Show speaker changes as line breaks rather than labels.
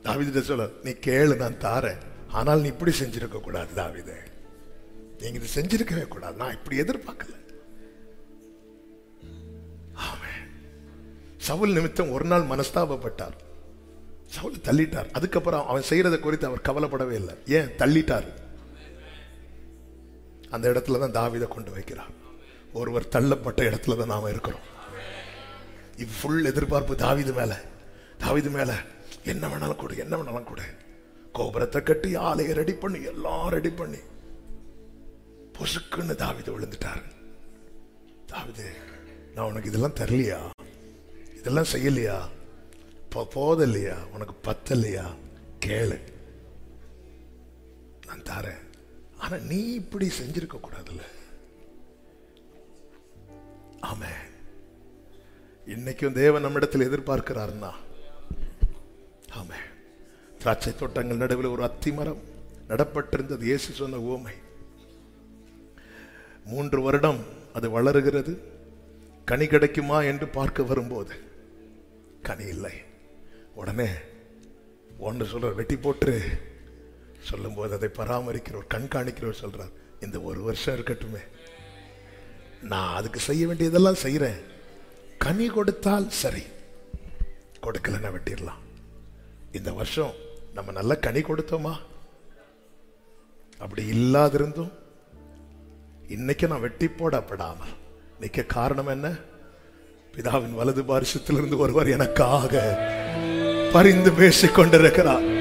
தாவிதிட்ட சொல்ல நீ கேளு நான் தாரேன் ஆனால் நீ இப்படி செஞ்சிருக்க கூடாது தாவிதே நீங்க இது செஞ்சிருக்கவே கூடாது நான் இப்படி எதிர்பார்க்கல ஆமென். சவுல் நிமித்தம் ஒரு நாள் மனஸ்தாபப்பட்டார் சவுல் தள்ளிட்டார் அதுக்கப்புறம் அவன் செய்யறதை குறித்து அவர் கவலைப்படவே இல்லை ஏன் தள்ளிட்டார் அந்த இடத்துல தான் தாவீதை கொண்டு வைக்கிறார் ஒருவர் தள்ளப்பட்ட இடத்துல தான் நாம இருக்கிறோம் இது ஃபுல் எதிர்பார்ப்பு தாவீது மேல தாவீது மேல என்ன வேணாலும் கொடு என்ன வேணாலும் கொடு கோபுரத்தை கட்டி ஆலையை ரெடி பண்ணி எல்லாம் ரெடி பண்ணி பொசுக்குன்னு தாவீது விழுந்துட்டார் தாவீது நான் உனக்கு இதெல்லாம் தரலையா இதெல்லாம் செய்யலையா போ- போதலையா உனக்கு பத்தலையா கேளு நான் தரேன் ஆனா நீ இப்படி செஞ்சிருக்க கூடாதுல்ல ஆமே இன்னைக்கும் தேவன் நம்மிடத்தில் எதிர்பார்க்கிறார்னா ஆமே திராட்சை தோட்டங்கள் நடுவில் ஒரு அத்திமரம் நடப்பட்டிருந்தது இயேசு சொன்ன உவமை மூன்று வருடம் அது வளருகிறது கனி கிடைக்குமா என்று பார்க்க வரும்போது கனி இல்லை உடனே ஒன்று சொல்றார் வெட்டி போட்டு சொல்லும்போது அதை பராமரிக்கிறவர் கண்காணிக்கிறவர் சொல்றார் இந்த ஒரு வருஷம் இருக்கட்டுமே நான் அதுக்கு செய்ய வேண்டியதெல்லாம் செய்யறேன் கனி கொடுத்தால் சரி கொடுக்கலன்னா வெட்டிடலாம் இந்த வருஷம் நம்ம நல்ல கனி கொடுத்தோமா அப்படி இல்லாதிருந்தும் இன்னைக்கு நான் வெட்டி போடப்படாமல் நிக்க காரணம் என்ன பிதாவின் வலது பாரிசத்திலிருந்து ஒருவர் எனக்காக பரிந்து பேசிக் கொண்டிருக்கிறார்